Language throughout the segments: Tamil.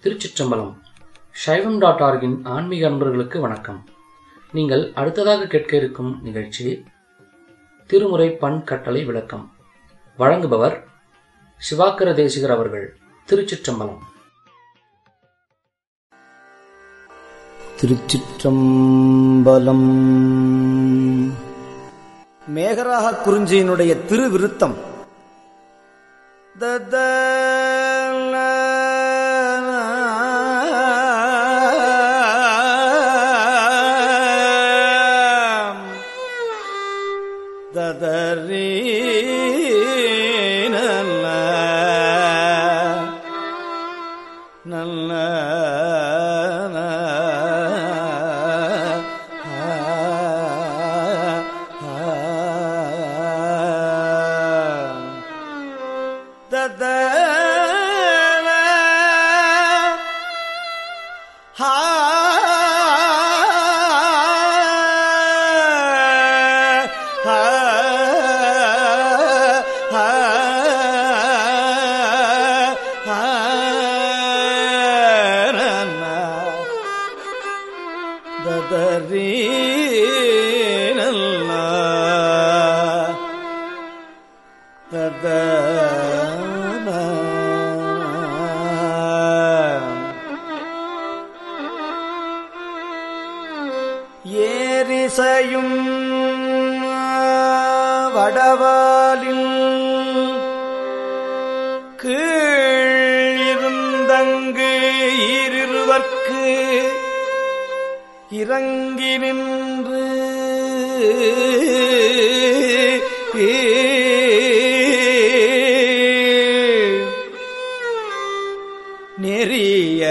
திருச்சிற்றம்பலம் சைவம் டாட் ஆர்கின் ஆன்மீக அன்பர்களுக்கு வணக்கம் நீங்கள் அடுத்ததாக கேட்க இருக்கும் நிகழ்ச்சி திருமுறை பண் கட்டளை விளக்கம் வழங்குபவர் சிவாக்கர தேசிகர் அவர்கள் திருச்சிற்றம்பலம் திருச்சிற்றம்பலம் மேகராக குறிஞ்சியினுடைய திருவிருத்தம் தத ததரீ நல்ல நல்ல தத ததரீ நல்ல தத ஏரிசையும் வடவாலில் கீழ் இருந்தங்கு ஈரிருவர்க்கு இறங்கி நின்று நெறிய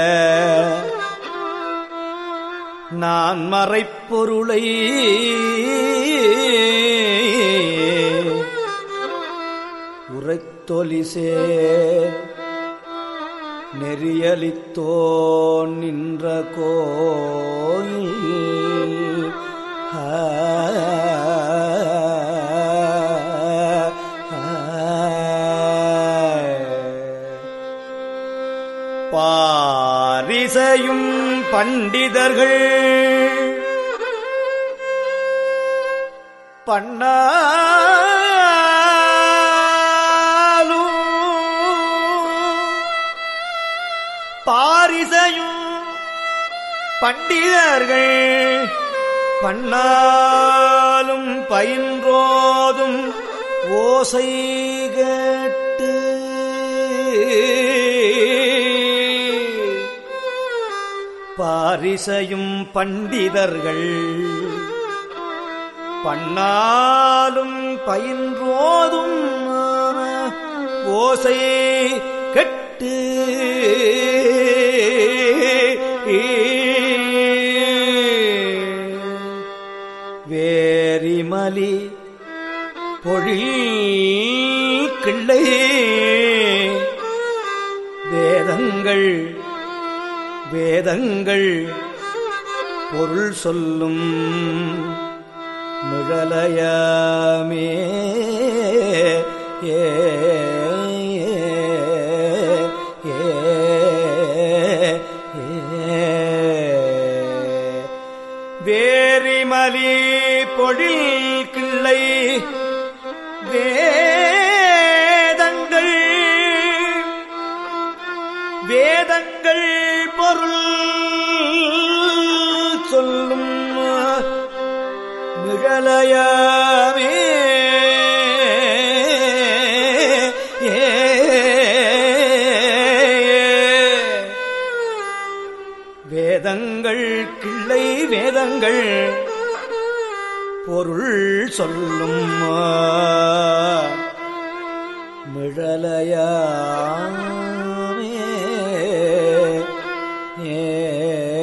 நான் மறைப்பொருளை உரைத்தொலிசே நெறியலித்தோன் நின்ற கோயில் பாரிசையும் பண்டிதர்கள் பண்ணாலும் பாரிசையும் பண்டிதர்கள் பண்ணாலும் பயின்றோதும் ஓசை கேட்டு பாரிசையும் பண்டிதர்கள் பண்ணாலும் பயின்றோதும் ஓசை கெட்டு வேரிமலி பொழில் கிள்ளை வேதங்கள் வேதங்கள் பொருள் சொல்லும் மிழலயமே ஏ வேரிமலி பொழில் கிள்ளை வேதங்கள் வேதங்கள் பொருள் சொல்லும் நிழலயமே வேதங்கள் கிள்ளை வேதங்கள் பொருள் சொல்லும் மிழலயாமே ஏ